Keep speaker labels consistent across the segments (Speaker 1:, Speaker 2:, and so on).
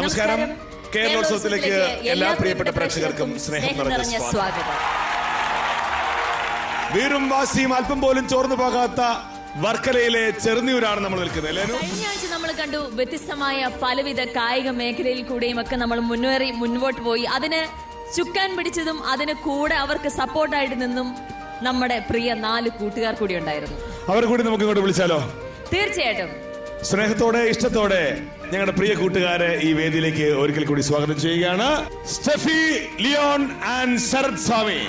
Speaker 1: നമസ്കാരം കേരളോത്സവത്തിലേക്ക് എല്ലാ പ്രിയപ്പെട്ട പ്രേക്ഷകർക്കും സ്നേഹം നിറഞ്ഞ സ്വാഗതം
Speaker 2: സ്വാഗതം
Speaker 1: വീറും വാസിയും അല്പം പോലും ചോർന്നു പോകാത്ത വർക്കലയിലെ ചെറുന്നിയൂരാണ് നമ്മൾ നിൽക്കുന്നത് അല്ലേ അനു?
Speaker 2: കഴിഞ്ഞ ആഴ്ച നമ്മൾ കണ്ടു വ്യത്യസ്തമായ പലവിധ കായിക മേഖലയിൽ കൂടെയും ഒക്കെ നമ്മൾ മുന്നേറി മുൻപോട്ട് പോയി അതിന് ചുക്കാൻ പിടിച്ചതും അതിന് കൂടെ അവർക്ക് സപ്പോർട്ടായിട്ട് നിന്നും നമ്മുടെ പ്രിയ നാല് കൂട്ടുകാർ കൂടി ഉണ്ടായിരുന്നു
Speaker 1: അവരെ കൂടി നമുക്ക് ഇങ്ങോട്ട് വിളിച്ചാലോ
Speaker 2: തീർച്ചയായിട്ടും
Speaker 1: സ്നേഹത്തോടെ ഇഷ്ടത്തോടെ ഞങ്ങളുടെ പ്രിയ കൂട്ടുകാരെ ഈ വേദിയിലേക്ക് ഒരിക്കൽ കൂടി സ്വാഗതം ചെയ്യുകയാണ് Steffi Leon and Sharath Swami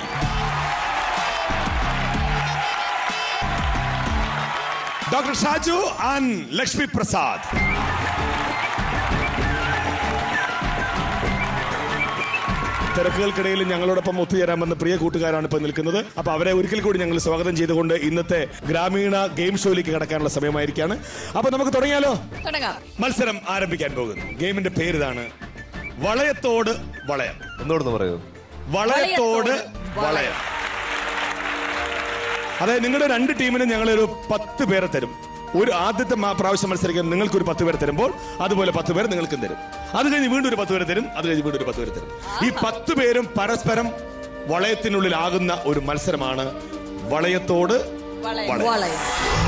Speaker 1: doctor Shaju and Lakshmi Prasad തിരക്കുകൾക്കിടയിൽ ഞങ്ങളോടൊപ്പം ഒത്തുചേരാമെന്ന പ്രിയ കൂട്ടുകാരാണ് ഇപ്പൊ നിൽക്കുന്നത് അപ്പൊ അവരെ ഒരിക്കൽ കൂടി ഞങ്ങൾ സ്വാഗതം ചെയ്തുകൊണ്ട് ഇന്നത്തെ ഗ്രാമീണ ഗെയിം ഷോയിലേക്ക് കടക്കാനുള്ള സമയമായിരിക്കാണ് അപ്പൊ നമുക്ക് തുടങ്ങിയാലോ
Speaker 2: തുടങ്ങാം
Speaker 1: മത്സരം ആരംഭിക്കാൻ പോകുന്നു ഗെയിമിന്റെ പേര് ഇതാണ് വളയത്തോട് വളയം
Speaker 3: ഒന്നുകൂടെ പറയൂ
Speaker 1: വളയത്തോട് വളയം അതായത് നിങ്ങളുടെ രണ്ട് ടീമിനും ഞങ്ങളൊരു പത്ത് പേരെ തരും ഒരു ആദ്യത്തെ മാ- പ്രാവശ്യം മത്സരിക്കാൻ നിങ്ങൾക്ക് ഒരു പത്ത് പേരെ തരുമ്പോൾ അതുപോലെ പത്ത് പേര് നിങ്ങൾക്കും തരും അത് കഴിഞ്ഞ് വീണ്ടും ഒരു പത്ത് പേരെ തരും അത് കഴിഞ്ഞ് വീണ്ടും ഒരു പത്ത് പേരെ തരും ഈ പത്ത് പേരും പരസ്പരം വളയത്തിനുള്ളിലാകുന്ന ഒരു മത്സരമാണ് വളയത്തോട് വളയം
Speaker 2: വളയം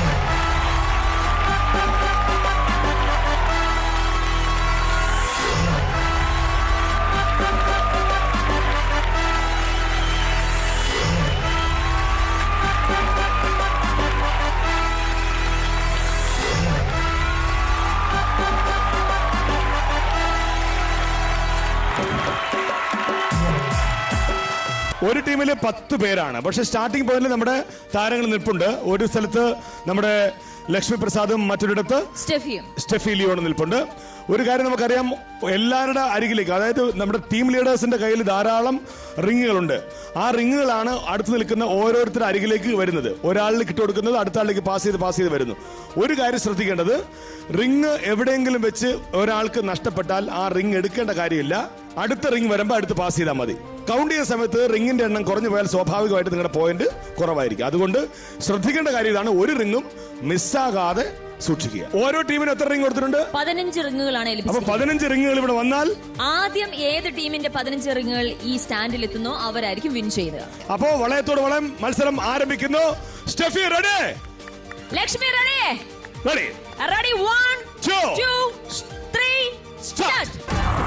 Speaker 1: ഒരു ടീമിൽ പത്ത് പേരാണ് പക്ഷെ സ്റ്റാർട്ടിംഗ് പോയിന്റിൽ നമ്മുടെ താരങ്ങൾ നിൽപ്പുണ്ട് ഒരു സ്ഥലത്ത് നമ്മുടെ ലക്ഷ്മി പ്രസാദും മറ്റൊരിടത്ത്
Speaker 2: സ്റ്റെഫിയും
Speaker 1: സ്റ്റെഫി ലിയോൺ നിൽപ്പുണ്ട് ഒരു കാര്യം നമുക്കറിയാം എല്ലാവരുടെ അരികിലേക്ക് അതായത് നമ്മുടെ ടീം ലീഡേഴ്സിന്റെ കയ്യിൽ ധാരാളം റിങ്ങുകളുണ്ട് ആ റിങ്ങുകളാണ് അടുത്ത് നിൽക്കുന്ന ഓരോരുത്തരുടെ അരികിലേക്ക് വരുന്നത് ഒരാളിലേക്ക് ഇട്ട് കൊടുക്കുന്നത് അടുത്ത ആളിലേക്ക് പാസ് ചെയ്ത് പാസ് ചെയ്ത് വരുന്നു ഒരു കാര്യം ശ്രദ്ധിക്കേണ്ടത് റിങ് എവിടെയെങ്കിലും വെച്ച് ഒരാൾക്ക് നഷ്ടപ്പെട്ടാൽ ആ റിങ് എടുക്കേണ്ട കാര്യമില്ല അടുത്ത റിങ് വരുമ്പോൾ അടുത്ത് പാസ് ചെയ്താൽ മതി കൗണ്ട് ചെയ്യുന്ന സമയത്ത് റിങ്ങിന്റെ എണ്ണം കുറഞ്ഞു പോയാൽ സ്വാഭാവികമായിട്ട് നിങ്ങളുടെ പോയിന്റ് കുറവായിരിക്കും അതുകൊണ്ട് ശ്രദ്ധിക്കേണ്ട കാര്യം ഇതാണ് ഒരു റിങ്ങും മിസ്സാകാതെ സൂക്ഷിക്കുക ഓരോ ടീമിനും എത്ര റിങ് കൊടുത്തിട്ടുണ്ട്
Speaker 2: പതിനഞ്ച് റിങ്ങുകളാണ്
Speaker 1: അപ്പൊ
Speaker 2: ലഭിച്ചത്
Speaker 1: പതിനഞ്ച് റിങ്ങുകൾ ഇവിടെ വന്നാൽ
Speaker 2: ആദ്യം ഏത് ടീമിന്റെ പതിനഞ്ച് റിങ്ങുകൾ ഈ സ്റ്റാൻഡിൽ എത്തുന്നോ അവരായിരിക്കും വിൻ ചെയ്യുക
Speaker 1: അപ്പോ വളയത്തോട് വളം മത്സരം ആരംഭിക്കുന്നു Steffi ready
Speaker 2: Lakshmi ready
Speaker 1: ready
Speaker 2: ready one
Speaker 1: Two.
Speaker 2: Two three
Speaker 1: Start.
Speaker 2: Start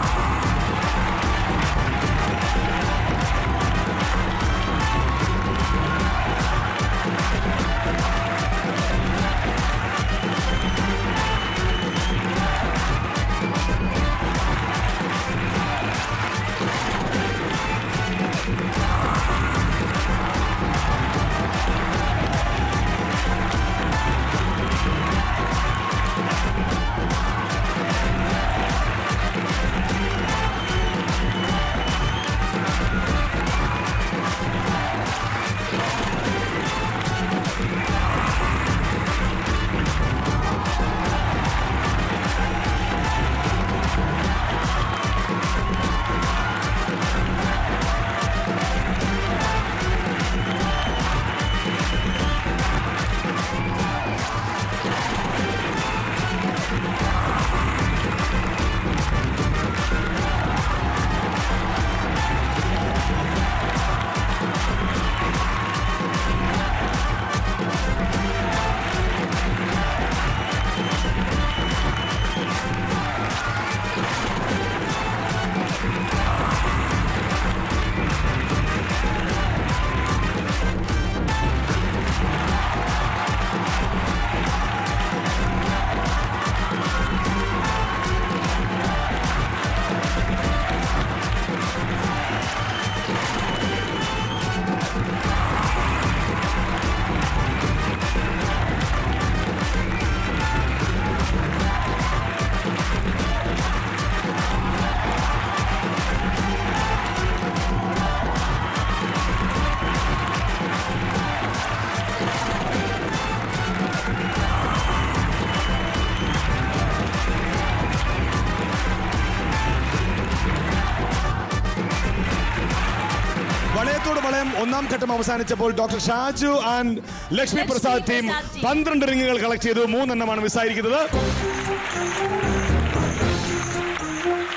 Speaker 1: വളയത്തോട് വളയം ഒന്നാം ഘട്ടം അവസാനിച്ചപ്പോൾ doctor Shaju and Lakshmi
Speaker 2: Lakshmi
Speaker 1: Prasad team
Speaker 2: Prasad team.
Speaker 1: പന്ത്രണ്ട് റിങ്ങുകൾ കളക്ട് ചെയ്തു മൂന്നെണ്ണമാണ് മിസ്സായിരിക്കുന്നത്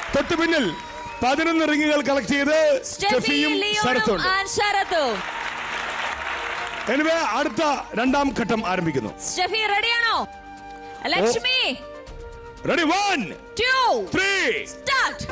Speaker 1: തൊട്ടു പിന്നിൽ പതിനൊന്ന് റിങ്ങുകൾ കളക്ട് ചെയ്ത്
Speaker 2: സ്റ്റെഫി
Speaker 1: സ്റ്റെഫിയും
Speaker 2: ലിയോണും
Speaker 1: ശരത്തുണ്ട്
Speaker 2: ആൻഡ് ശരത്തും
Speaker 1: എനിവേ അടുത്ത രണ്ടാം ഘട്ടം ആരംഭിക്കുന്നു
Speaker 2: സ്റ്റെഫി റെഡിയാണോ Lakshmi
Speaker 1: ready one
Speaker 2: two
Speaker 1: three
Speaker 2: start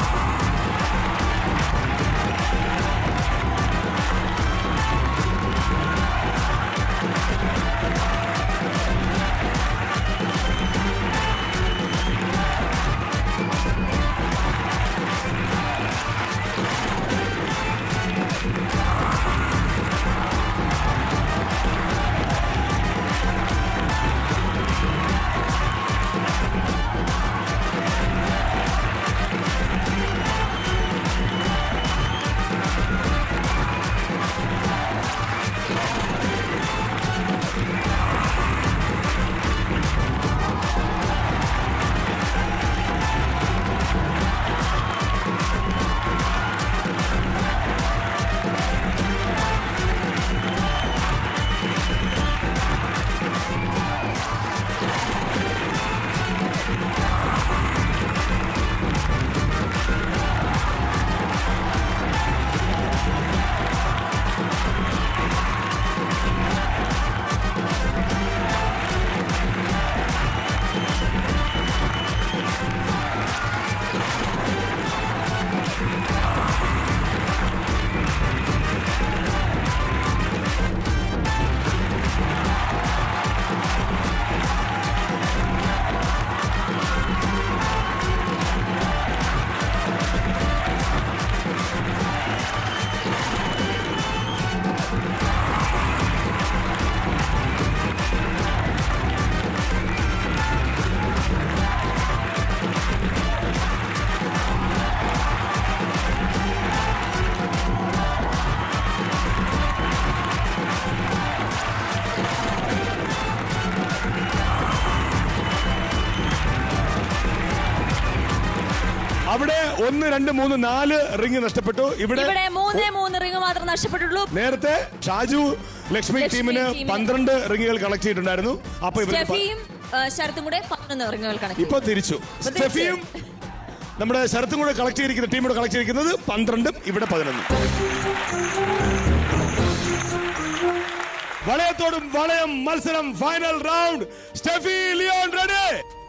Speaker 1: അവിടെ ഒന്ന് രണ്ട് മൂന്ന് നാല് റിങ് നഷ്ടപ്പെട്ടു ഇവിടെ
Speaker 2: ഇവിടെ മൂന്നേ മൂന്ന് റിംഗ് മാത്രം നഷ്ടപ്പെട്ടുള്ളൂ
Speaker 1: നേരത്തെ ഷാജു ലക്ഷ്മി
Speaker 2: ലക്ഷ്മി
Speaker 1: ടീമിന്
Speaker 2: ടീമിന്
Speaker 1: പന്ത്രണ്ട് റിങ്ങുകൾ കളക്ട് ചെയ്തിട്ടുണ്ടായിരുന്നു അപ്പൊ ഇവർ
Speaker 2: സ്റ്റെഫിയും ആ, ശരത്തും കൂടെ പതിനൊന്ന് റിങ്ങുകൾ കണക്ക്
Speaker 1: ഇപ്പൊ തിരിച്ചു
Speaker 2: തിരിച്ചു.
Speaker 1: സ്റ്റെഫിയും നമ്മുടെ ശരത്തും കൂടെ കളക്ട് ചെയ്തിരിക്കുന്ന ടീം കൂടെ കളക്ട് ചെയ്തിരിക്കുന്നത് പന്ത്രണ്ടും ഇവിടെ പതിനൊന്നും വളയത്തോടും വളയം മത്സരം final round Steffi Leon ready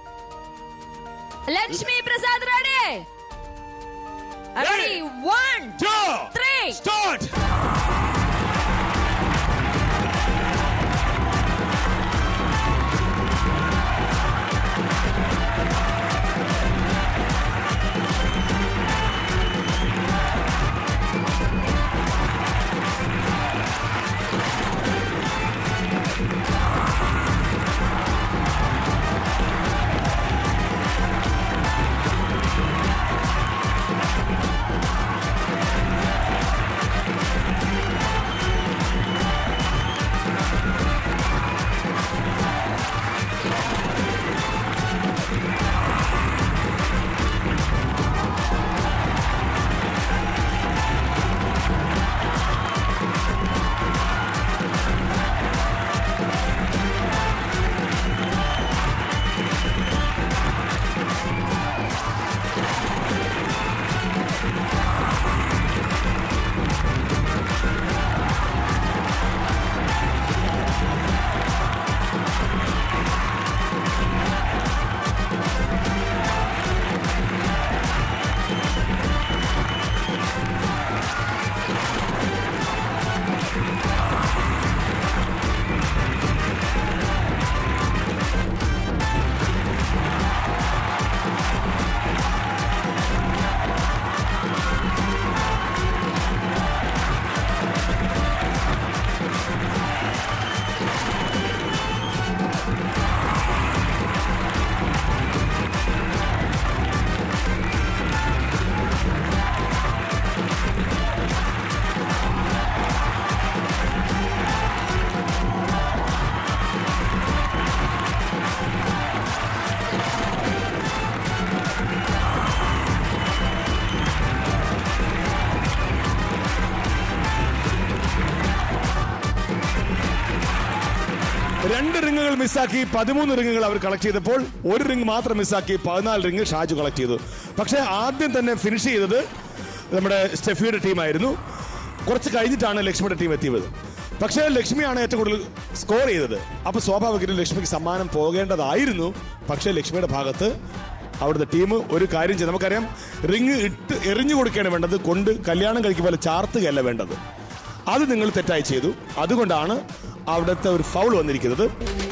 Speaker 2: Lakshmi Prasad ready ready one
Speaker 1: two
Speaker 2: Three.
Speaker 1: Start രണ്ട് റിങ്ങുകൾ മിസ്സാക്കി പതിമൂന്ന് റിങ്ങുകൾ അവർ കളക്ട് ചെയ്തപ്പോൾ ഒരു റിംഗ് മാത്രം മിസ്സാക്കി പതിനാല് റിംഗ് ഷാജു കളക്ട് ചെയ്തു പക്ഷേ ആദ്യം തന്നെ ഫിനിഷ് ചെയ്തത് നമ്മുടെ സ്റ്റെഫിയുടെ ടീമായിരുന്നു കുറച്ച് കഴിഞ്ഞിട്ടാണ് ലക്ഷ്മിയുടെ ടീം എത്തിയത് പക്ഷേ ലക്ഷ്മിയാണ് ഏറ്റവും കൂടുതൽ സ്കോർ ചെയ്തത് അപ്പൊ സ്വാഭാവികമായിട്ടും ലക്ഷ്മിക്ക് സമ്മാനം പോകേണ്ടതായിരുന്നു പക്ഷേ ലക്ഷ്മിയുടെ ഭാഗത്ത് അവിടുത്തെ ടീം ഒരു കാര്യം ചെയ്ത് നമുക്കറിയാം റിങ് ഇട്ട് എറിഞ്ഞു കൊടുക്കുകയാണ് വേണ്ടത് കൊണ്ട് കല്യാണം കഴിക്കും പോലെ ചാർത്തുകയല്ല വേണ്ടത് അത് നിങ്ങൾ തെറ്റായി ചെയ്തു അതുകൊണ്ടാണ് അവിടുത്തെ ഒരു ഫൗൾ വന്നിരിക്കുന്നത്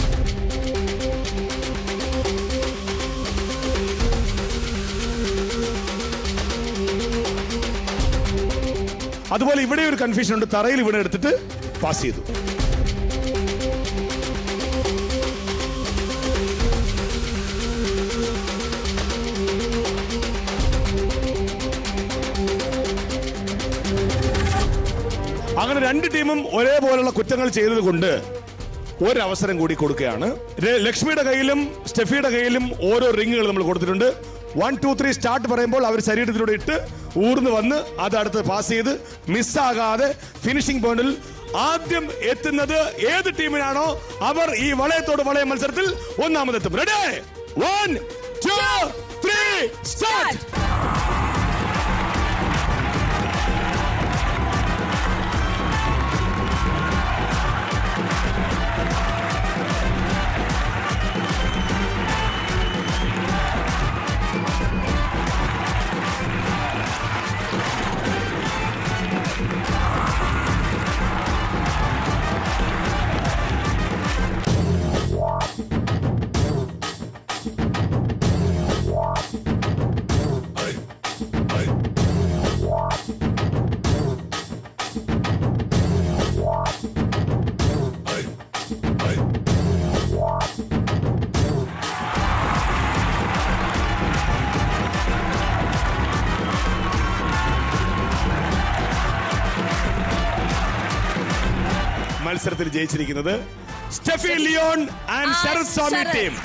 Speaker 1: അതുപോലെ ഇവിടെ ഒരു കൺഫ്യൂഷൻ ഉണ്ട് തറയിൽ ഇവിടെ എടുത്തിട്ട് പാസ് ചെയ്തു അങ്ങനെ രണ്ട് ടീമും ഒരേപോലുള്ള കുറ്റങ്ങൾ ചെയ്തത് കൊണ്ട് ഒരവസരം കൂടി കൊടുക്കുകയാണ് ര- ലക്ഷ്മിയുടെ കയ്യിലും സ്റ്റെഫിയുടെ കയ്യിലും ഓരോ റിങ്ങുകൾ നമ്മൾ കൊടുത്തിട്ടുണ്ട് വൺ ടു ത്രീ സ്റ്റാർട്ട് പറയുമ്പോൾ അവർ ശരീരത്തിലൂടെ ഇട്ട് ഊർന്ന് വന്ന് അത് അടുത്ത് പാസ് ചെയ്ത് മിസ്സാകാതെ ഫിനിഷിംഗ് പോയിന്റിൽ ആദ്യം എത്തുന്നത് ഏത് ടീമിനാണോ അവർ ഈ വളയത്തോട് വളയ മത്സരത്തിൽ ഒന്നാമതെത്തും ready one two three start മത്സരത്തിൽ ജയിച്ചിരിക്കുന്നത് സ്റ്റെഫി ലിയോൺ ആൻഡ്
Speaker 2: ആ,
Speaker 1: ശരത് സ്വാമി
Speaker 2: ശരത്.
Speaker 1: ടീം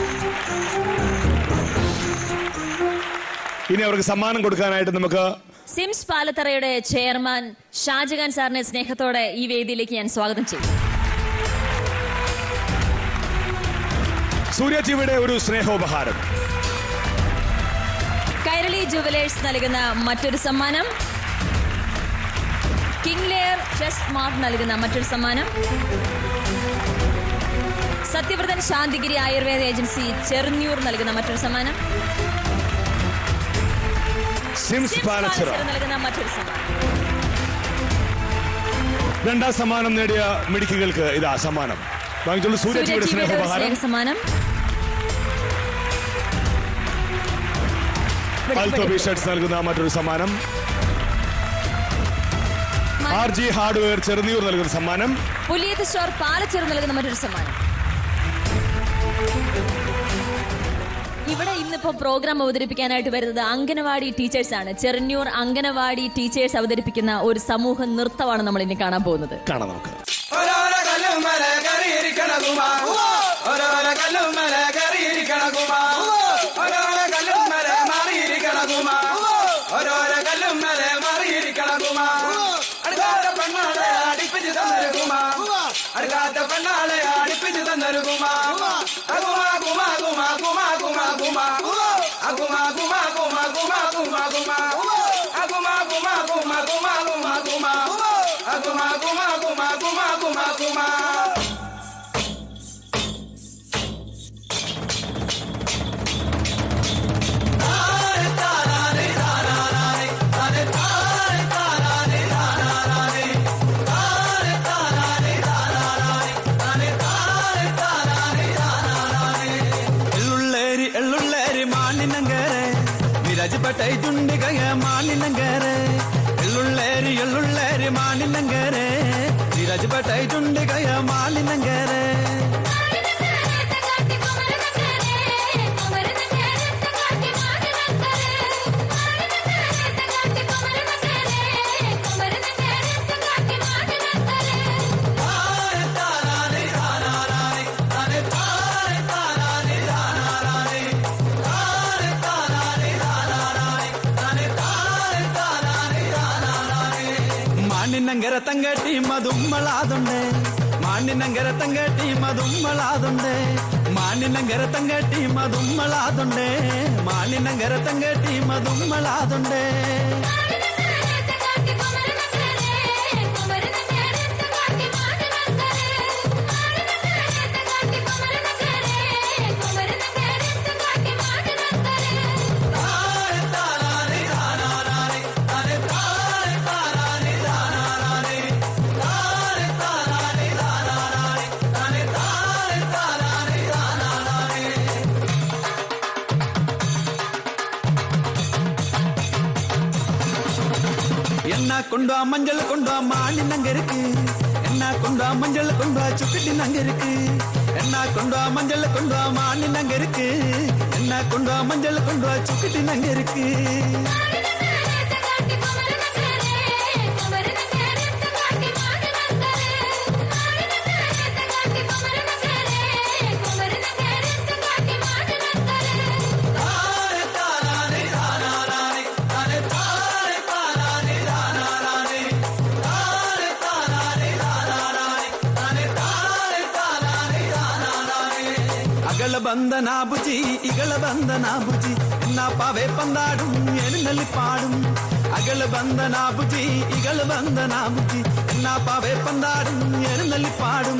Speaker 1: ഇനി അവർക്ക് സമ്മാനം കൊടുക്കാനായിട്ട് നമുക്ക്
Speaker 2: സിംസ് പാലത്തറയുടെ ചെയർമാൻ ഷാജഹാൻ സാറിനെ സ്നേഹത്തോടെ ഈ വേദിയിലേക്ക് ഞാൻ സ്വാഗതം ചെയ്യും
Speaker 1: സൂര്യ ടിവിയുടെ ഒരു സ്നേഹോപഹാരം
Speaker 2: കൈരളി ജുവലേഴ്സ് നൽകുന്ന മറ്റൊരു സമ്മാനം കിങ് ലെയർ ചെസ് മാർട്ട് നൽകുന്ന മറ്റൊരു സമ്മാനം സത്യവ്രതൻ ശാന്തിഗിരി ആയുർവേദ ഏജൻസി ചെറുന്നൂർ നൽകുന്ന മറ്റൊരു സമ്മാനം
Speaker 1: സിംസ്
Speaker 2: സിംസ്
Speaker 1: പാലച്ചിറ
Speaker 2: പാലച്ചിറ നൽകുന്ന മറ്റൊരു സമ്മാനം
Speaker 1: രണ്ടാം സമ്മാനം നേടിയ മിടുക്കികൾക്ക് ഇതാ സമ്മാനം വാങ്ങിച്ചുള്ള സൂര്യ
Speaker 2: സൂര്യ
Speaker 1: ടിവിയുടെ
Speaker 2: ടിവിയുടെ ഒരു
Speaker 1: സ്നേഹോപഹാരം
Speaker 2: സ്നേഹ സമ്മാനം
Speaker 1: ആൽത്തോ ബി ഷർട്ട്സ് നൽകുന്ന മറ്റൊരു സമ്മാനം ആർ ജി ഹാർഡ്വെയർ ചെറുന്നൂർ നൽകുന്ന സമ്മാനം
Speaker 2: പുലിയത്ത് സ്റ്റോർ പാലച്ചിറ നൽകുന്ന മറ്റൊരു സമ്മാനം ഇവിടെ ഇന്നിപ്പോ പ്രോഗ്രാം അവതരിപ്പിക്കാനായിട്ട് വരുന്നത് അംഗനവാടി ടീച്ചേഴ്സ് ആണ് ചെറുന്നൂർ അംഗനവാടി ടീച്ചേഴ്സ് അവതരിപ്പിക്കുന്ന ഒരു സമൂഹ നൃത്തമാണ് നമ്മൾ ഇനി കാണാൻ പോകുന്നത്
Speaker 1: കാണാം നമുക്ക്
Speaker 3: ഓരോരോ കല്ലും മല കറിയിരിക്കണ കുമാ ഓരോരോ കല്ലും മല കറിയിരിക്കണ കുമാ ഓരോരോ കല്ലും മല മാറിയിരിക്കണ കുമാ ഓരോരോ കല്ലും മല മാറിയിരിക്കണ കുമാ അടുക്കാത്ത പെണ്ണാളെ അടിപ്പിച്ച് തന്നൊരു കുമാ അടുക്കാത്ത പെണ്ണാളെ അടിപ്പിച്ച് തന്നൊരു കുമാ കുമാ കുമാ കുമാ കുമാ കുമാ കുമാ കുമാ കുമാ കുമാ കുമാ കുമാ കുമാ കുമാ കുമാ കുമാ കുമാ കുമാ കുമാ Aguma, aguma, aguma, aguma, aguma, aguma. ಎಳ್ಳುಳ್ಳೇರಿ ಎಳ್ಳುಳ್ಳೇರಿ ಮಾಲಿನಂಗರೆ Viraj ಪಟೈ ದುಂಡಿಗಯ ಮಾಲಿನಂಗರೆ ಎಳ್ಳುಳ್ಳೇರಿ ಎಳ್ಳುಳ್ಳೇರಿ ಮಾಲಿನಂಗರೆ Viraj ಪಟೈ ದುಂಡಿಗಯ ಮಾಲಿನಂಗರೆ മാണിനങ്കര തങ്കട്ടി മതുമ്മളാതുണ്ട് Mani മാനിനങ്കര തങ്കട്ടി മതുമ്മളാതുണ്ടേ മാനിനങ്കര തങ്കട്ടി മതുമ്മളാതുണ്ടേ മാനിനങ്കര തങ്കട്ടി മതുമ്മളാതുണ്ടേ என்ன கொண்டு வா மஞ்சள் கொண்டு வா மானின் அங்க இருக்கு என்ன கொண்டு வா மஞ்சள் கொண்டு வா சுக்கட்டின் அங்க இருக்கு என்ன கொண்டு வா மஞ்சள் கொண்டு வா மானின் அங்க இருக்கு என்ன கொண்டு வா மஞ்சள் கொண்டு வா சுக்கட்டின் அங்க இருக்கு ಅಗಳ ಬಂದ ನಾಬುಜಿ ಇಗಳ ಬಂದ ನಾಬುಜಿ ಎನ್ನ ಪಾವೆ ಪಂದಾಡು ಎನ್ನಲ್ಲಿ ಪಾಡು ಅಗಳ ಬಂದ ನಾಬುಜಿ ಇಗಳ ಬಂದ ನಾಬುಜಿ ಎನ್ನ ಪಾವೆ ಪಂದಾಡು ಎನ್ನಲ್ಲಿ ಪಾಡು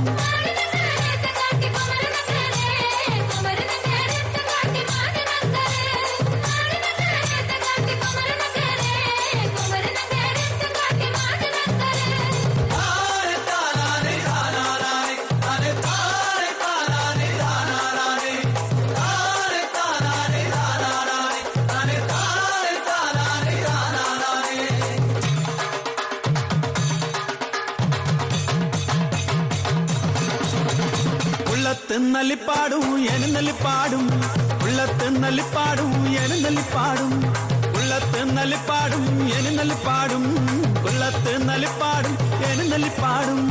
Speaker 3: ഉള്ളത്തെന്നല്ലി പാടും എഴുന്നള്ളി പാടും ഉള്ളത്തെന്നല്ലി പാടും എഴുന്നള്ളി പാടും ഉള്ളത്തെന്നല്ലി പാടും എഴുന്നള്ളി പാടും ഉള്ളത്തെന്നല്ലി പാടും എഴുന്നള്ളി പാടും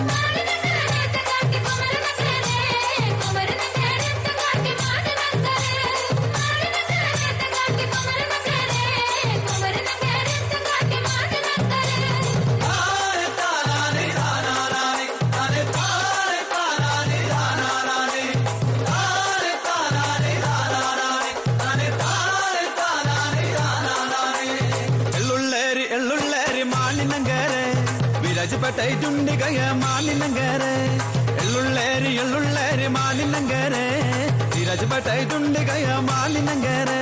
Speaker 3: ಎಳ್ಳುಳ್ಳೇರಿ ಎಳ್ಳುಳ್ಳೇರಿ ಮಾನಿನಂಗರೆ ವಿರಾಜಪೇಟೆ ಜುಂಡಿಗಯ ಮಾನಿನಂಗರೆ ಎಳ್ಳುಳ್ಳೇರಿ ಎಳ್ಳುಳ್ಳೇರಿ ಮಾನಿನಂಗರೆ ವಿರಾಜಪೇಟೆ ಜುಂಡಿಗಯ ಮಾನಿನಂಗರೆ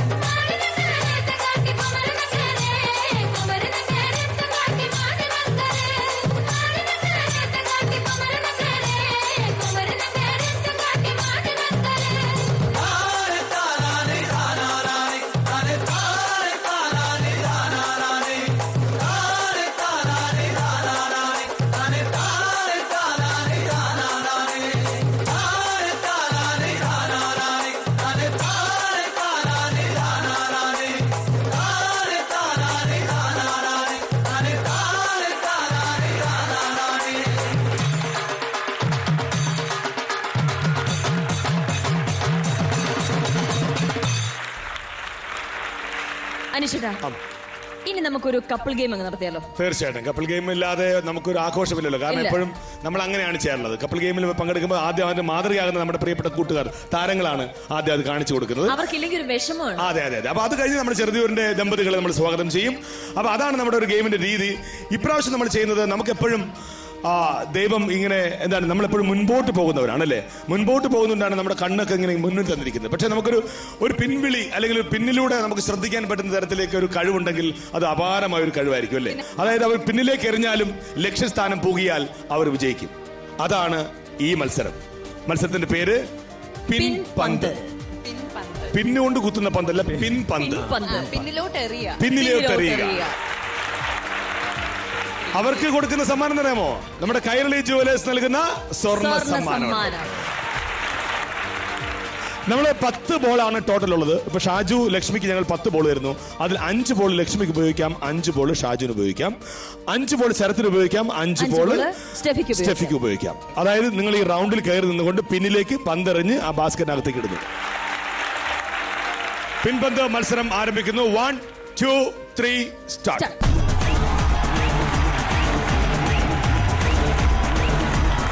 Speaker 2: അനിഷിത ഇനി നമുക്കൊരു കപ്പിൾ ഗെയിം അങ്ങ് നടത്തിയാലോ
Speaker 1: തീർച്ചയായിട്ടും കപ്പിൾ ഗെയിം ഇല്ലാതെ നമുക്കൊരു ആഘോഷമില്ലല്ലോ കാരണം
Speaker 2: ഇല്ല.
Speaker 1: എപ്പോഴും നമ്മൾ അങ്ങനെയാണ് ചെയ്യാറുള്ളത് കപ്പിൾ ഗെയിമിൽ പങ്കെടുക്കുമ്പോൾ ആദ്യം അതിന്റെ മാതൃകയാകുന്ന നമ്മുടെ പ്രിയപ്പെട്ട കൂട്ടുകാർ താരങ്ങളാണ് ആദ്യം അത് കാണിച്ചു കൊടുക്കുന്നത്
Speaker 2: അവർക്കില്ലെങ്കിൽ ഒരു വിഷമമാണ്
Speaker 1: അതെ അതെ അതെ അപ്പൊ അത് കഴിഞ്ഞ് നമ്മുടെ ചെറുതൂരിന്റെ ദമ്പതികളെ നമ്മൾ സ്വാഗതം ചെയ്യും അപ്പൊ അതാണ് നമ്മുടെ ഒരു ഗെയിമിന്റെ രീതി ഇപ്രാവശ്യം നമ്മൾ ചെയ്യുന്നത് നമുക്ക് എപ്പോഴും ആ ദൈവം ഇങ്ങനെ എന്താണ് നമ്മളെപ്പോഴും മുൻപോട്ട് പോകുന്നവരാണ് അല്ലേ മുൻപോട്ട് പോകുന്നതുകൊണ്ടാണ് നമ്മുടെ കണ്ണൊക്കെ ഇങ്ങനെ മുന്നിൽ തന്നിരിക്കുന്നത് പക്ഷെ നമുക്കൊരു ഒരു പിൻവിളി അല്ലെങ്കിൽ ഒരു പിന്നിലൂടെ നമുക്ക് ശ്രദ്ധിക്കാൻ പറ്റുന്ന തരത്തിലേക്ക് ഒരു കഴിവുണ്ടെങ്കിൽ അത് അപാരമായ ഒരു കഴിവായിരിക്കും അല്ലേ അതായത് അവർ പിന്നിലേക്ക് എറിഞ്ഞാലും ലക്ഷ്യസ്ഥാനം പൂകിയാൽ അവർ വിജയിക്കും അതാണ് ഈ മത്സരം മത്സരത്തിന്റെ പേര് പിൻ പന്ത് പിന്നുകൊണ്ട് കുത്തുന്ന പന്തല്ല പിൻ പന്ത്
Speaker 2: പന്ത്
Speaker 4: പിന്നിലോട്ട് എറിയ
Speaker 1: പിന്നിലോട്ട് എറിയുക അവർക്ക് കൊടുക്കുന്ന സമ്മാനം അറിയാമോ നമ്മുടെ കൈരളി ജുവലേഴ്സ് നൽകുന്ന സ്വർണ്ണ
Speaker 2: സ്വർണ്ണ
Speaker 1: സമ്മാനം
Speaker 2: സമ്മാനം
Speaker 1: നമ്മള് പത്ത് ബോളാണ് ടോട്ടൽ ഉള്ളത് ഇപ്പൊ ഷാജു ലക്ഷ്മിക്ക് ഞങ്ങൾ പത്ത് ബോൾ തരുന്നു അതിൽ അഞ്ച് ബോൾ ലക്ഷ്മിക്ക് ഉപയോഗിക്കാം അഞ്ച് ബോൾ ഷാജുവിന് ഉപയോഗിക്കാം അഞ്ച് ബോൾ ശരത്തിന് ഉപയോഗിക്കാം അഞ്ച്
Speaker 2: അഞ്ച്
Speaker 1: ബോൾ
Speaker 2: ബോള് സ്റ്റെഫിക്ക് ഉപയോഗിക്കാം.
Speaker 1: സ്റ്റെഫിക്ക് ഉപയോഗിക്കാം അതായത് നിങ്ങൾ ഈ റൗണ്ടിൽ കയറി നിന്നുകൊണ്ട് പിന്നിലേക്ക് പന്തെറിഞ്ഞ് ആ ബാസ്ക്കറ്റിനകത്തേക്ക് ഇടുന്നു പിൻപന്ത് മത്സരം ആരംഭിക്കുന്നു one two three start
Speaker 2: Start.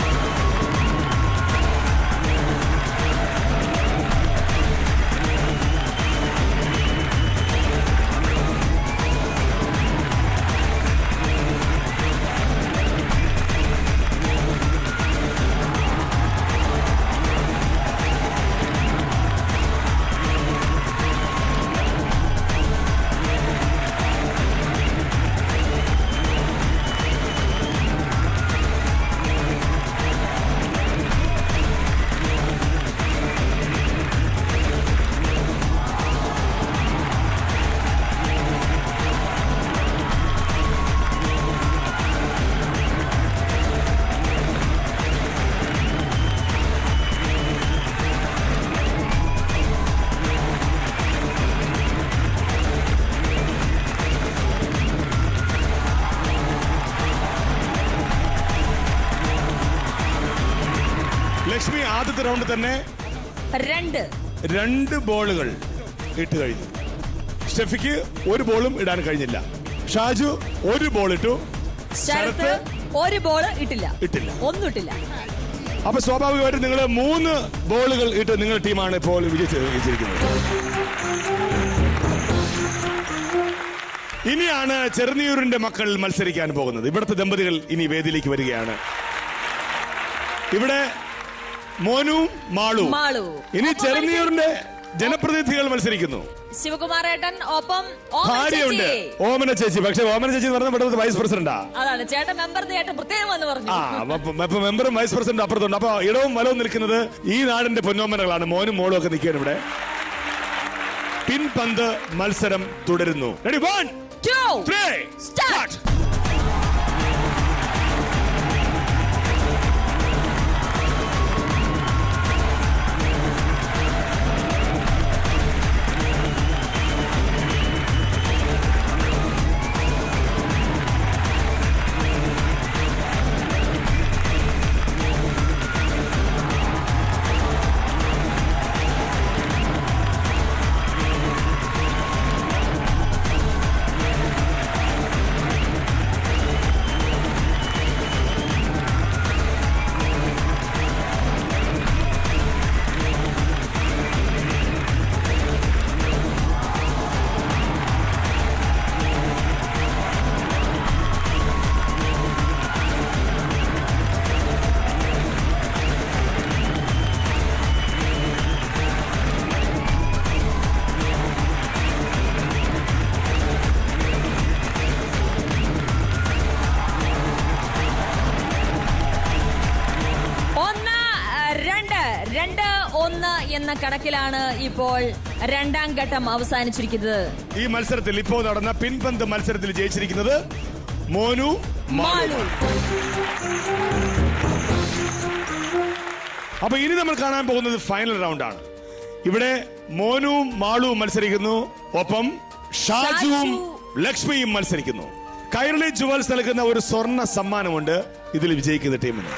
Speaker 1: Lakshmi ആദ്യത്തെ റൗണ്ട് തന്നെ
Speaker 2: രണ്ട്
Speaker 1: രണ്ട് ബോളുകൾ ഇട്ട് കഴിഞ്ഞു സ്റ്റെഫിക്ക് ഒരു ബോളും ഇടാൻ കഴിഞ്ഞില്ല ഷാജു ഒരു ബോൾ ഇട്ടു
Speaker 2: ശരത്ത്
Speaker 1: ശരത്ത്
Speaker 2: ഒരു ബോള് ഇട്ടില്ല
Speaker 1: ഇട്ടില്ല
Speaker 2: ഒന്നും ഇട്ടില്ല
Speaker 1: അപ്പൊ സ്വാഭാവികമായിട്ടും നിങ്ങൾ മൂന്ന് ബോളുകൾ ഇട്ട് നിങ്ങളുടെ ടീമാണ് ഇപ്പോൾ വിജയിച്ച് വിജയിച്ചിരിക്കുന്നത് ഇനിയാണ് ചെറുനീയൂരിന്റെ മക്കൾ മത്സരിക്കാൻ പോകുന്നത് ഇവിടുത്തെ ദമ്പതികൾ ഇനി വേദിയിലേക്ക് വരികയാണ് ഇവിടെ മോനുവും മാളുവും
Speaker 2: മാളു
Speaker 1: ഇനി
Speaker 2: ഒപ്പം
Speaker 1: ചെറുനീയൂരിന്റെ ജനപ്രതിനിധികൾ മത്സരിക്കുന്നു
Speaker 2: ശിവകുമാരേട്ടൻ ഒപ്പം ഓമന
Speaker 1: ഭാര്യയുണ്ട്
Speaker 2: ചേച്ചി.
Speaker 1: ഓമന ചേച്ചി പക്ഷെ ഓമന ചേച്ചി എന്ന് പറഞ്ഞാൽ ഇവിടുത്തെ വൈസ് പ്രസിഡന്റാ
Speaker 2: അതാണ് ചേട്ടൻ മെമ്പർ ചേട്ടൻ പ്രത്യേകം വന്ന് പറഞ്ഞു
Speaker 1: ആ അപ്പൊ അപ്പൊ മെമ്പറും വൈസ് പ്രസിഡന്റ് അപ്പുറത്തുണ്ട് അപ്പൊ ഇടവും വലവും നിൽക്കുന്നത് ഈ നാടിന്റെ പൊന്നോമനകളാണ് മോനും മോളും ഒക്കെ നിൽക്കുകയാണ് ഇവിടെ പിൻപന്ത് മത്സരം തുടരുന്നു ready one
Speaker 2: Two,
Speaker 1: three
Speaker 2: start. ഒന്ന് അഹ്, രണ്ട് രണ്ട് ഒന്ന് എന്ന കണക്കിലാണ് ഇപ്പോൾ രണ്ടാം ഘട്ടം അവസാനിച്ചിരിക്കുന്നത്
Speaker 1: ഈ മത്സരത്തിൽ ഇപ്പോൾ നടന്ന പിൻപന്ത് മത്സരത്തിൽ ജയിച്ചിരിക്കുന്നത് മോനു മാളു
Speaker 2: മാളു
Speaker 1: അപ്പൊ ഇനി നമ്മൾ കാണാൻ പോകുന്നത് ഫൈനൽ റൗണ്ട് ആണ് ഇവിടെ മോനുവും മാളുവും മത്സരിക്കുന്നു ഒപ്പം ഷാജുവും
Speaker 2: ഷാജു.
Speaker 1: ലക്ഷ്മിയും മത്സരിക്കുന്നു കൈരളി ജുവൽസ് നൽകുന്ന ഒരു സ്വർണ്ണ സമ്മാനമുണ്ട് ഇതിൽ വിജയിക്കുന്ന ടീമിന്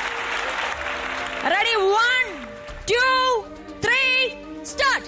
Speaker 2: ready one two three start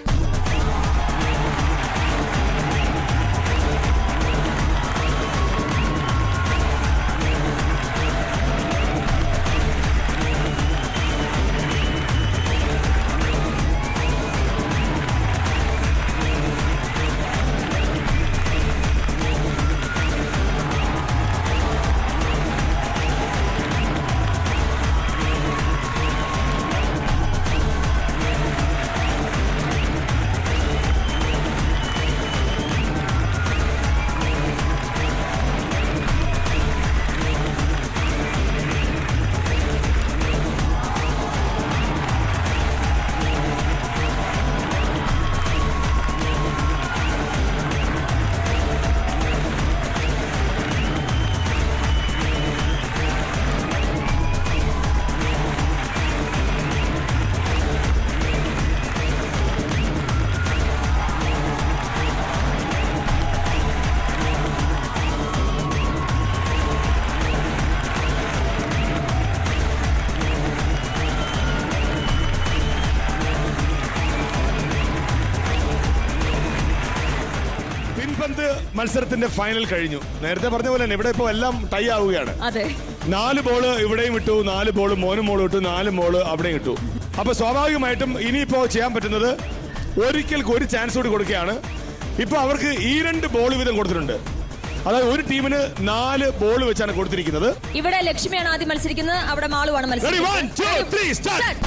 Speaker 1: പിൻപന്ത് മത്സരത്തിന്റെ ഫൈനൽ കഴിഞ്ഞു നേരത്തെ പറഞ്ഞ പോലെ തന്നെ ഇവിടെ ഇപ്പോൾ എല്ലാം ടൈ ആവുകയാണ്
Speaker 2: അതെ
Speaker 1: നാല് ബോള് ഇവിടെയും ഇട്ടു നാല് ബോള് മോനും മോളും ഇട്ടു നാല് ബോള് അവിടെയും ഇട്ടു അപ്പൊ സ്വാഭാവികമായിട്ടും ഇനിയിപ്പോ ചെയ്യാൻ പറ്റുന്നത് ഒരിക്കൽ ഒരു ചാൻസ് കൂടി കൊടുക്കുകയാണ് ഇപ്പൊ അവർക്ക് ഈ രണ്ട് ബോൾ വീതം കൊടുത്തിട്ടുണ്ട് അതായത് ഒരു ടീമിന് നാല് ബോൾ വെച്ചാണ് കൊടുത്തിരിക്കുന്നത്
Speaker 2: ഇവിടെ ലക്ഷ്മിയാണ് ആദ്യം മത്സരിക്കുന്നത് അവിടെ മാളുവാണ്
Speaker 1: Ready, one, two, three, start.
Speaker 2: Start.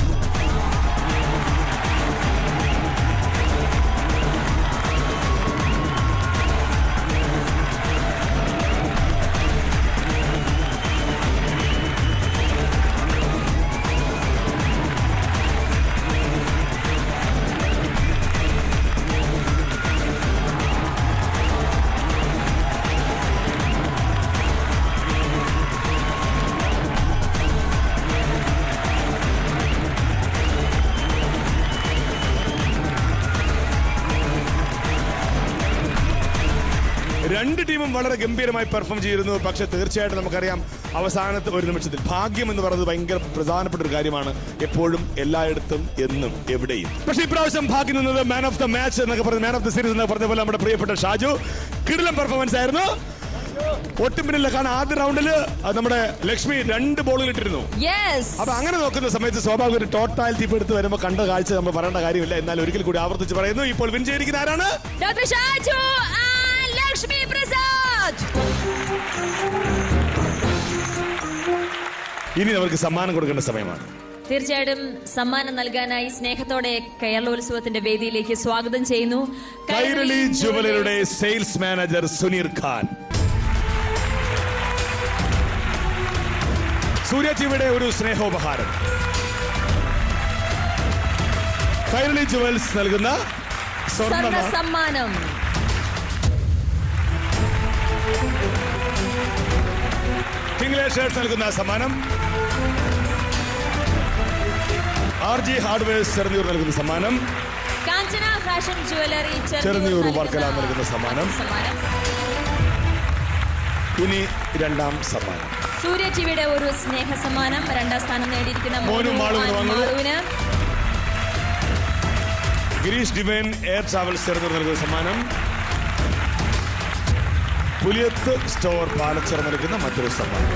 Speaker 1: രണ്ട് ടീമും വളരെ ഗംഭീരമായി പെർഫോം ചെയ്തിരുന്നു പക്ഷെ തീർച്ചയായിട്ടും നമുക്കറിയാം അവസാനത്തെ ഒരു നിമിഷത്തിൽ ഭാഗ്യം എന്ന് പറയുന്നത് ഭയങ്കര പ്രധാനപ്പെട്ട ഒരു കാര്യമാണ് എപ്പോഴും എല്ലായിടത്തും എന്നും എവിടെയും പക്ഷെ ഇപ്രാവശ്യം ഭാഗ്യം നിന്നത് മാൻ ഓഫ് ദ മാച്ച് എന്നൊക്കെ പറഞ്ഞ മാൻ ഓഫ് ദ സീരീസ് എന്നൊക്കെ പറഞ്ഞ പോലെ നമ്മുടെ പ്രിയപ്പെട്ട ഷാജു കിടിലം പെർഫോമൻസ് ആയിരുന്നു ഒട്ടും പിന്നില്ല കാരണം ആദ്യ റൗണ്ടില് നമ്മുടെ ലക്ഷ്മി രണ്ട് ബോളുകൾ ഇട്ടിരുന്നു
Speaker 2: യെസ്
Speaker 1: അപ്പൊ അങ്ങനെ നോക്കുന്ന സമയത്ത് സ്വാഭാവിക ഒരു ടോട്ടാലിറ്റി ഇപ്പൊ എടുത്ത് വരുമ്പോൾ കണ്ട കാഴ്ച നമ്മൾ പറയേണ്ട കാര്യമില്ല എന്നാൽ ഒരിക്കൽ കൂടി ആവർത്തിച്ച് പറയുന്നു ഇപ്പോൾ വിൻ ചെയ്തിരിക്കുന്ന ആരാണ്
Speaker 2: ഡോക്ടർ ഷാജു and ലക്ഷ്മി പ്രസാദ്
Speaker 1: ഇനി നമുക്ക് സമ്മാനം കൊടുക്കേണ്ട സമയമാണ്
Speaker 2: തീർച്ചയായിട്ടും സമ്മാനം നൽകാനായി സ്നേഹത്തോടെ കേരളോത്സവത്തിന്റെ വേദിയിലേക്ക് സ്വാഗതം ചെയ്യുന്നു
Speaker 1: കൈരളി ജുവലറിയുടെ സെയിൽസ് മാനേജർ സുനീർ ഖാൻ സൂര്യ ടിവിയുടെ ഒരു സ്നേഹോപഹാരം കൈരളി ജുവൽസ് നൽകുന്ന സ്വർണ്ണ
Speaker 2: സ്വർണ്ണ സമ്മാനം
Speaker 1: കിംഗ്ലേഷേഴ്സ് നൽകുന്ന സമ്മാനം ആർ ജി ഹാർഡ്വെയർസ് ചെറുന്നൂർ നൽകുന്ന സമ്മാനം
Speaker 2: കാഞ്ചന ഫാഷൻ ജുവലറി
Speaker 1: ചെറുന്നൂർ വർക്കല നൽകുന്ന സമ്മാനം.
Speaker 2: സമ്മാനം
Speaker 1: ഇനി രണ്ടാം സമ്മാനം
Speaker 2: സൂര്യ ടിവിയുടെ ഒരു സ്നേഹ സമ്മാനം രണ്ടാം സ്ഥാനം നേടിയിരിക്കുന്ന
Speaker 1: മോനും മാളും
Speaker 2: and
Speaker 1: വാങ്ങുന്നു.
Speaker 2: മാളുവിന്
Speaker 1: Gireesh divine air travels Cherunnur നൽകുന്ന സമ്മാനം പുലിയത്ത് സ്റ്റോർ പാലച്ചിറ നൽകുന്ന മറ്റൊരു സമ്മാനം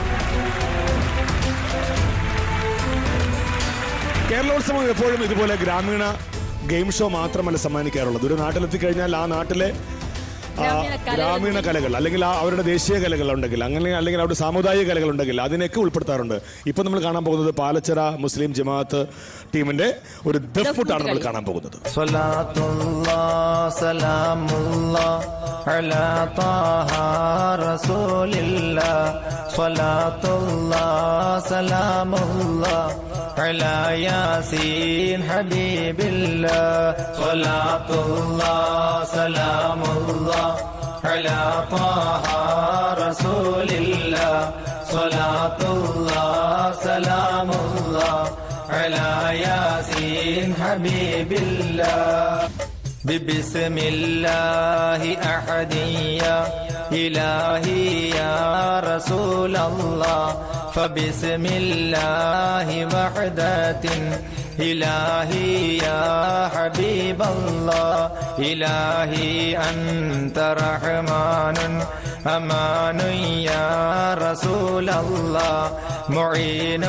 Speaker 1: കേരളോത്സവം എപ്പോഴും ഇതുപോലെ ഗ്രാമീണ ഗെയിം ഷോ മാത്രമല്ല സമ്മാനിക്കാറുള്ളത് ഒരു നാട്ടിലെത്തി കഴിഞ്ഞാൽ ആ നാട്ടിലെ ആ,
Speaker 2: ഗ്രാമീണ കലകൾ.
Speaker 1: ഗ്രാമീണ കലകൾ അല്ലെങ്കിൽ ആ അവരുടെ ദേശീയ കലകൾ ഉണ്ടെങ്കിൽ അങ്ങനെ അല്ലെങ്കിൽ അവരുടെ സാമുദായിക കലകൾ ഉണ്ടെങ്കിൽ അതിനൊക്കെ ഉൾപ്പെടുത്താറുണ്ട് ഇപ്പൊ നമ്മൾ കാണാൻ പോകുന്നത് പാലച്ചിറ മുസ്ലിം ജമാഅത്ത് ടീമിന്റെ ഒരു ദഫ്മുട്ടാണ് നമ്മൾ
Speaker 2: കളി.
Speaker 1: കാണാൻ പോകുന്നത്
Speaker 4: صلاة الله سلام الله على طه رسول الله صلاة الله سلام الله على ياسين حبيب الله صلاة الله سلام الله على طه رسول الله صلاة الله سلام الله على ياسين حبيب الله ببسم الله أحدية إلهي يا رسول الله فبسم الله وحدة إلهي يا حبيب الله إلهي أنت رحمن أمان يا رسول الله معين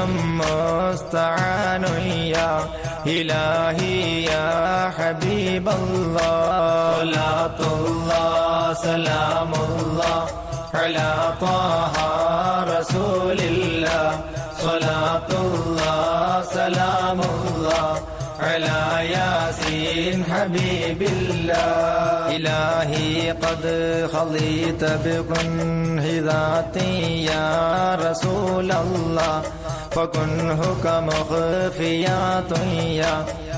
Speaker 4: مستعان يا إلهي يا حبيب الله صلاة الله سلام الله على طه رسول الله صلاة الله سلام الله على ياسين حبيب الله إلهي قد خليت بكنه ذاتي يا رسول الله فكنه كمخفيات يا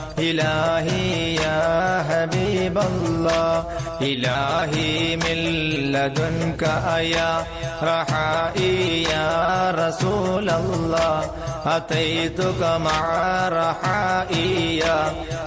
Speaker 4: إلهي يا حبيب الله إلهي من لدنك أيا رحائي يا رسول الله أتيتك مع رحائي يا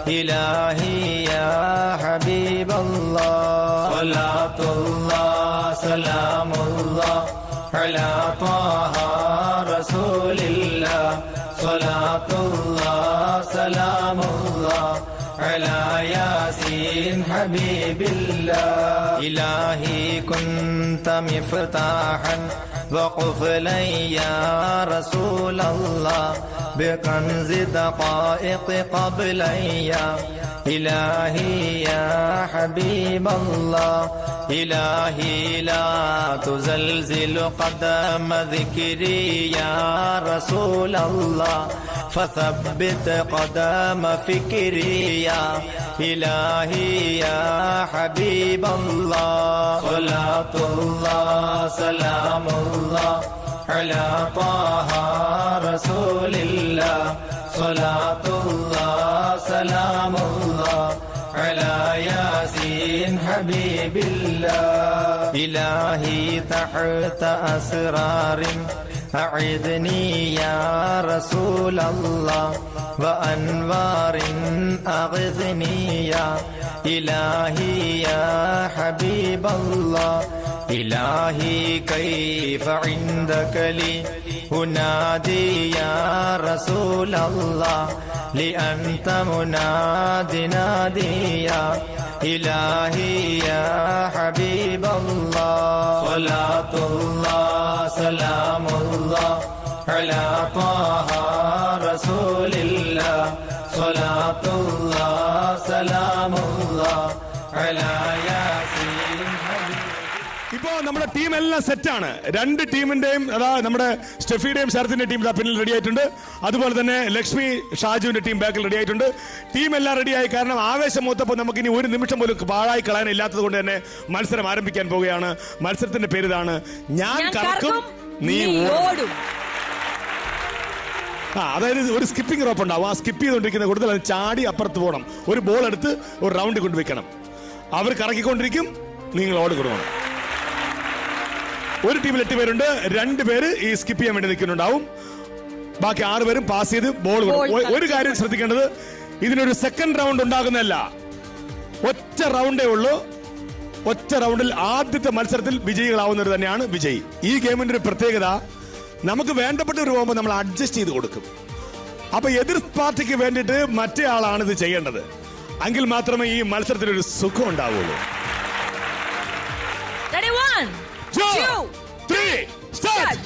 Speaker 4: إلهي يا حبيب الله صلاة الله سلام الله على طه رسول الله صلاة الله سلام الله على ياسين حبيب الله إلهي كنت مفتاحا وقفلا يا رسول الله بكنز دقائق قبلي يا إلهي يا حبيب الله إلهي لا تزلزل قدم ذكري يا رسول الله فثبت قدم فكري يا إلهي يا حبيب الله صلاة الله سلام الله على طه رسول الله صلاة الله سلام الله على ياسين حبيب الله إلهي تحت أسرار أعذني يا رسول الله وأنوار أغثني يا إلهي يا حبيب الله إلهي كيف عندك لي أنادي يا رسول الله لأنت مناد نادي يا إلهي يا حبيب الله صلاة الله سلام الله على طه رسول الله صلاة الله سلام الله على ياسين حبيب
Speaker 1: ഇപ്പോ നമ്മുടെ ടീം എല്ലാം സെറ്റാണ് രണ്ട് ടീമിന്റെയും അതാ നമ്മുടെ സ്റ്റെഫിയുടെയും ശരത്തിന്റെ ടീം ഇതാ പിന്നിൽ റെഡി ആയിട്ടുണ്ട് അതുപോലെ തന്നെ ലക്ഷ്മി ഷാജുവിന്റെ ടീം ബാക്കിൽ റെഡി ആയിട്ടുണ്ട് ടീം എല്ലാം റെഡിയായി കാരണം ആവേശം മൂത്തപ്പോൾ നമുക്ക് ഇനി ഒരു നിമിഷം പോലും പാഴായി കളയാൻ ഇല്ലാത്തത് കൊണ്ട് തന്നെ മത്സരം ആരംഭിക്കാൻ പോവുകയാണ് മത്സരത്തിന്റെ പേര് ഇതാണ് ഞാൻ
Speaker 2: ഞാൻ
Speaker 1: കറക്കും നീ ഓടും
Speaker 2: ഓടും
Speaker 1: ആ അതായത് ഒരു സ്കിപ്പിംഗ് റോപ്പ് ഉണ്ടാവും ആ സ്കിപ്പ് ചെയ്തുകൊണ്ടിരിക്കുന്ന കൂടുതൽ അത് ചാടി അപ്പുറത്ത് പോകണം ഒരു ബോൾ എടുത്ത് ഒരു റൗണ്ട് കൊണ്ടുവയ്ക്കണം അവർ കറക്കിക്കൊണ്ടിരിക്കും നിങ്ങൾ ഓടി കൊടുക്കണം ഒരു ടീമിൽ എട്ട് പേരുണ്ട് രണ്ട് പേര് ഈ സ്കിപ്പ് ചെയ്യാൻ വേണ്ടി നിൽക്കുന്നുണ്ടാവും ബാക്കി ആറ് പേരും പാസ് ചെയ്ത് ബോൾ കൊടുക്കും ഒരു കാര്യം ശ്രദ്ധിക്കേണ്ടത് ഇതിനൊരു സെക്കൻഡ് റൗണ്ട് ഉണ്ടാകുന്നതല്ല ഒറ്റ റൗണ്ടേ ഉള്ളൂ ഒറ്റ റൗണ്ടിൽ ആദ്യത്തെ മത്സരത്തിൽ വിജയികളാവുന്നവർ തന്നെയാണ് വിജയി ഈ ഗെയിമിന്റെ ഒരു പ്രത്യേകത നമുക്ക് വേണ്ടപ്പെട്ടവർ പോകുമ്പോൾ നമ്മൾ അഡ്ജസ്റ്റ് ചെയ്ത് കൊടുക്കും അപ്പൊ എതിർ പാർട്ടിക്ക് വേണ്ടിയിട്ട് മറ്റേ ആളാണ് ഇത് ചെയ്യേണ്ടത് എങ്കിൽ മാത്രമേ ഈ മത്സരത്തിൽ ഒരു സുഖം ഉണ്ടാവുള്ളൂ
Speaker 2: Ready, one,
Speaker 1: Two,
Speaker 2: two,
Speaker 1: three, start!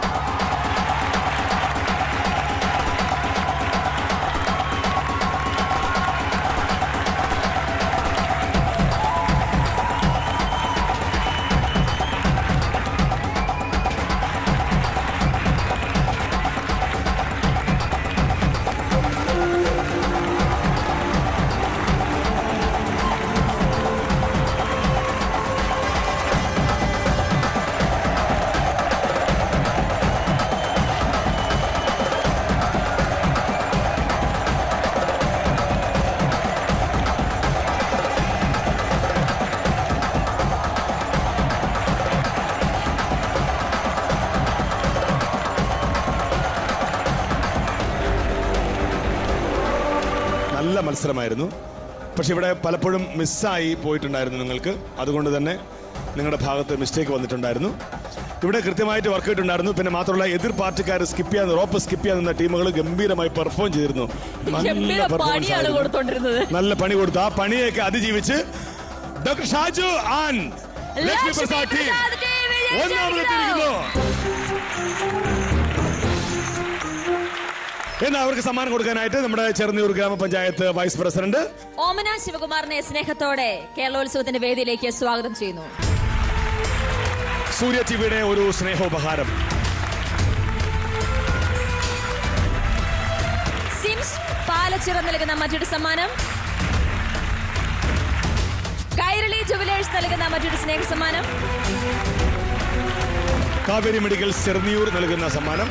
Speaker 1: നല്ല മത്സരമായിരുന്നു പക്ഷെ ഇവിടെ പലപ്പോഴും മിസ്സായി പോയിട്ടുണ്ടായിരുന്നു നിങ്ങൾക്ക് അതുകൊണ്ട് തന്നെ നിങ്ങളുടെ ഭാഗത്ത് മിസ്റ്റേക്ക് വന്നിട്ടുണ്ടായിരുന്നു ഇവിടെ കൃത്യമായിട്ട് വർക്ക് ചെയ്തിട്ടുണ്ടായിരുന്നു പിന്നെ മാത്രമല്ല എതിർ പാർട്ടിക്കാർ സ്കിപ്പ് ചെയ്യാൻ റോപ്പ് സ്കിപ്പ് ചെയ്യാൻ നിന്ന ടീമുകൾ ഗംഭീരമായി പെർഫോം ചെയ്തിരുന്നു
Speaker 2: ഗംഭീര
Speaker 1: performance
Speaker 2: പണിയാണ്
Speaker 1: ആയിരുന്നു.
Speaker 2: കൊടുത്തോണ്ടിരുന്നത്
Speaker 1: നല്ല പണി കൊടുത്തു ആ പണിയൊക്കെ അതിജീവിച്ച് doctor Shaju and Lakshmi Prasad team
Speaker 2: Prasad team വിജയിച്ചിരിക്കുന്നു.
Speaker 1: ഒന്നാമതെത്തിയിരിക്കുന്നു എന്നാൽ അവർക്ക് സമ്മാനം കൊടുക്കാനായിട്ട് നമ്മുടെ ചെറുന്നൂർ ഗ്രാമപഞ്ചായത്ത് വൈസ് പ്രസിഡന്റ്
Speaker 2: ഓമന ശിവകുമാറിനെ സ്നേഹത്തോടെ കേരളോത്സവത്തിന്റെ വേദിയിലേക്ക് സ്വാഗതം ചെയ്യുന്നു
Speaker 1: സൂര്യ ടിവിയുടെ ഒരു സ്നേഹോപഹാരം
Speaker 2: സിംസ് പാലച്ചിറ നൽകുന്ന മറ്റൊരു സമ്മാനം കൈരളി ജുവലേഴ്സ് നൽകുന്ന മറ്റൊരു സ്നേഹ സമ്മാനം
Speaker 1: കാവേരി മെഡിക്കൽ ചെറുന്നിയൂർ നൽകുന്ന സമ്മാനം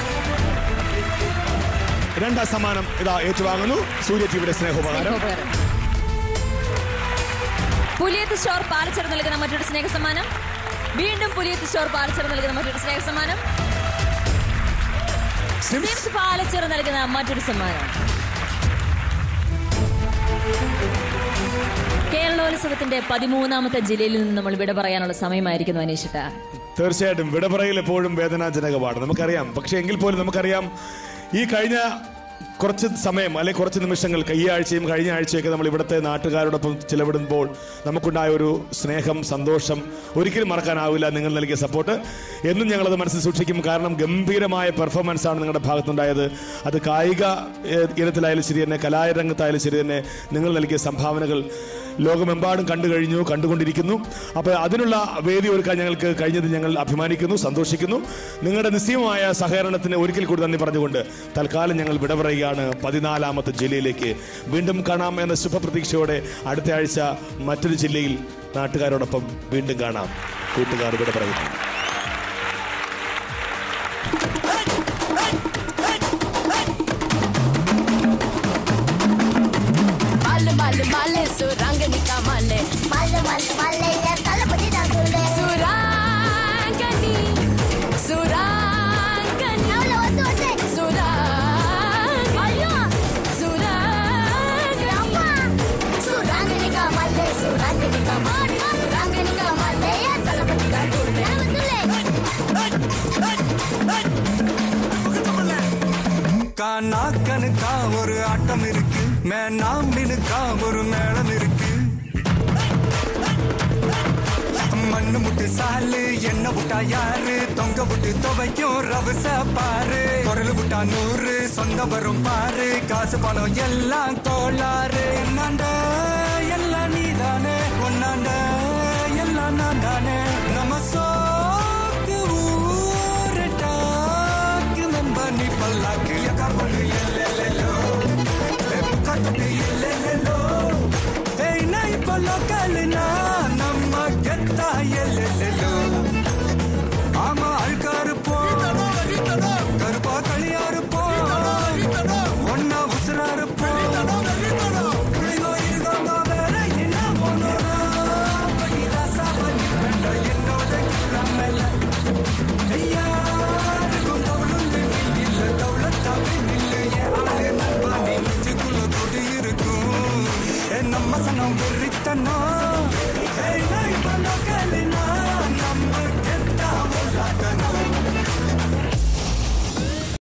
Speaker 1: രണ്ടാം സമ്മാനം ഇതാ ഏറ്റുവാങ്ങുന്നു സൂര്യ ടിവിയുടെ സ്നേഹോപഹാരം
Speaker 2: സ്നേഹോപകരണം. പുലിയത്ത് സ്റ്റോർ പാലച്ചിറ നൽകുന്ന മറ്റൊരു സ്നേഹ സമ്മാനം വീണ്ടും പുലിയത്ത് സ്റ്റോർ പാലച്ചിറ നൽകുന്ന മറ്റൊരു സ്നേഹ സമ്മാനം
Speaker 1: സിംസ്
Speaker 2: സിംസ് പാലച്ചിറ നൽകുന്ന മറ്റൊരു സമ്മാനം കേരളോത്സവത്തിന്റെ പതിമൂന്നാമത്തെ ജില്ലയിൽ നിന്ന് നമ്മൾ വിട പറയാനുള്ള സമയമായിരിക്കുന്നു അനീഷിട്ട
Speaker 1: തീർച്ചയായിട്ടും വിടപറയിൽ എപ്പോഴും വേദനാജനകമാണ് നമുക്കറിയാം പക്ഷെ എങ്കിൽ പോലും നമുക്കറിയാം ഈ കഴിഞ്ഞ കുറച്ച് സമയം അല്ലെങ്കിൽ കുറച്ച് നിമിഷങ്ങൾ ഈ ആഴ്ചയും കഴിഞ്ഞ ആഴ്ചയൊക്കെ നമ്മൾ ഇവിടുത്തെ നാട്ടുകാരോടൊപ്പം ചിലവിടുമ്പോൾ നമുക്കുണ്ടായ ഒരു സ്നേഹം സന്തോഷം ഒരിക്കലും മറക്കാനാവില്ല നിങ്ങൾ നൽകിയ സപ്പോർട്ട് എന്നും ഞങ്ങളത് മനസ്സിൽ സൂക്ഷിക്കും കാരണം ഗംഭീരമായ പെർഫോമൻസ് ആണ് നിങ്ങളുടെ ഭാഗത്തുണ്ടായത് അത് കായിക ഏഹ്, ഇനത്തിലായാലും ശരി തന്നെ കലാരംഗത്തായാലും ശരി തന്നെ നിങ്ങൾ നൽകിയ സംഭാവനകൾ ലോകമെമ്പാടും കണ്ടു കഴിഞ്ഞു കണ്ടുകൊണ്ടിരിക്കുന്നു അപ്പോൾ അതിനുള്ള വേദി ഒരുക്കാൻ ഞങ്ങൾക്ക് കഴിഞ്ഞത് ഞങ്ങൾ അഭിമാനിക്കുന്നു സന്തോഷിക്കുന്നു നിങ്ങളുടെ നിസ്സീമമായ സഹകരണത്തിന് ഒരിക്കൽ കൂടി നന്ദി പറഞ്ഞുകൊണ്ട് തൽക്കാലം ഞങ്ങൾ വിട പറയുകയാണ് പതിനാലാമത്തെ ജില്ലയിലേക്ക് വീണ്ടും കാണാം എന്ന ശുഭപ്രതീക്ഷയോടെ അടുത്ത ആഴ്ച മറ്റൊരു ജില്ലയിൽ നാട്ടുകാരോടൊപ്പം വീണ്ടും കാണാം കൂട്ടുകാർ വിട പറയുന്നു
Speaker 5: Malle, malle, malle, സുരാംഗനിക malle.
Speaker 6: മല്ല മല്ല മല്ല ഞാൻ തലപ്പതി താക്കുണ്ട്
Speaker 5: സുരാംഗനി, സുരാംഗനി,
Speaker 6: അവളെ വന്ന് വന്ന്
Speaker 5: സുരാംഗനി, സുരാംഗനി.
Speaker 6: അമ്മ സുരാംഗനിക മല്ല സുരാംഗനിക മല്ല സുരാംഗനിക മല്ല ഞാൻ തലപ്പതി
Speaker 7: மேனுக்கா ஒரு ஆட்டம் இருக்கு மேனாம்பினுக்கா ஒரு மேளம் இருக்கு மண்ணு முட்டு சாலு என்ன விட்டா யாரு தொங்க விட்டு துவைக்கும் ரவச பாரு குரல் விட்டா நூறு சொந்த வரும் பாரு காசு பணம் எல்லாம் கோளாறு என்னாண்ட எல்லாம் நீதானே ஒன்னாண்ட எல்லாம் நான் தானே நம்ம சோக்கு ஊரு டாக்கு நம்ப நீ பல்லாக்கு எக்கார் பண்ணு எல்லெல்லோ புக்காட்டு எல்லெல்லோ ஏய் நான் இப்போ லோக்கல்னா நம்ம கெத்தா எல்லெல்லோ ஆமா அழுக்கா இருப்போம் கருப்பா களியா இருப்போம் ஒன்னா உசுரா இருப்போம் புள்ளிங்கோ இருக்காங்க வேற என்ன பண்ணுறோம் பகிரா சாவணி வேண்ட என்னோட கிளம்பல யாருக்கும் தவளுண்டு நீ இல்ல தவளத்தாவே நில்லு என் ஆளு நண்பா நீ நெஞ்சுக்குள்ள கொடி இருக்கும் ஏ நம்ம சனம் வெறித்தனம்